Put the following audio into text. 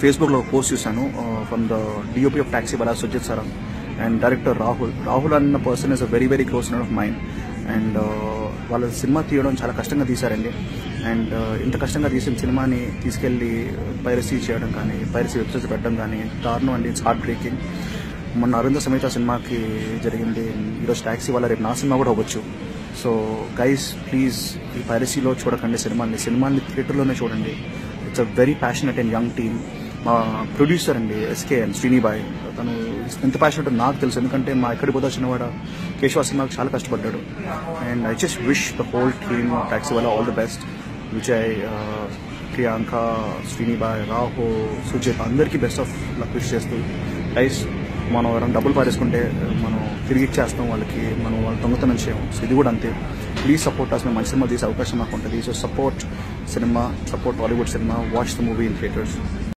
ఫేస్బుక్లో పోస్ట్ చూశాను from the DOP of taxi బలా సుజిత్ సరం అండ్ డైరెక్టర్ రాహుల్ రాహుల్ అన్న person is a very very close friend of mine and వాళ్ళ cinema తీయడం చాలా కష్టంగా తీశారండి అండ్ ఇంత కష్టంగా తీసిన సినిమాని తీసుకెళ్ళి పైరసీ చేయడం కానీ పైరసీ వెబ్సైట్స్ పెట్టడం కానీ దారుణం అండి ఇట్స్ హార్ట్ బ్రేకింగ్ మొన్న అరుంధ సమేత సినిమాకి జరిగింది ఈరోజు ట్యాక్సీ వల్ల రేపు నా సినిమా కూడా అవ్వచ్చు సో గైస్ ప్లీజ్ ఈ పైరసీలో చూడకండి సినిమాని సినిమాని థియేటర్లోనే చూడండి it's a very passionate and young team మా ప్రొడ్యూసర్ అండి ఎస్కే అండ్ శ్రీనిబాయ్ తను ఎంత ప్యాషనెట్ నాకు తెలుసు ఎందుకంటే మా ఎక్కడికి పోతా చిన్నవాడ కేశవ సినిమాకి చాలా కష్టపడ్డాడు and I just wish the whole team taxi వల్ల all the best Vijay Priyanka Srinibhai రాహు సుజిత్ అందరికీ బెస్ట్ ఆఫ్ లక్ విష్ చేస్తూ గైస్ మనం ఎవరైనా డబ్బులు పారేసుకుంటే మనం తిరిగి ఇచ్చేస్తాం వాళ్ళకి మనం వాళ్ళు దొంగతనం చేయము సో ఇది కూడా అంతే ప్లీజ్ సపోర్ట్ అసలు మంచి సినిమా తీసే అవకాశం మాకు ఉంటుంది so support cinema support Hollywood cinema watch the movie in theatres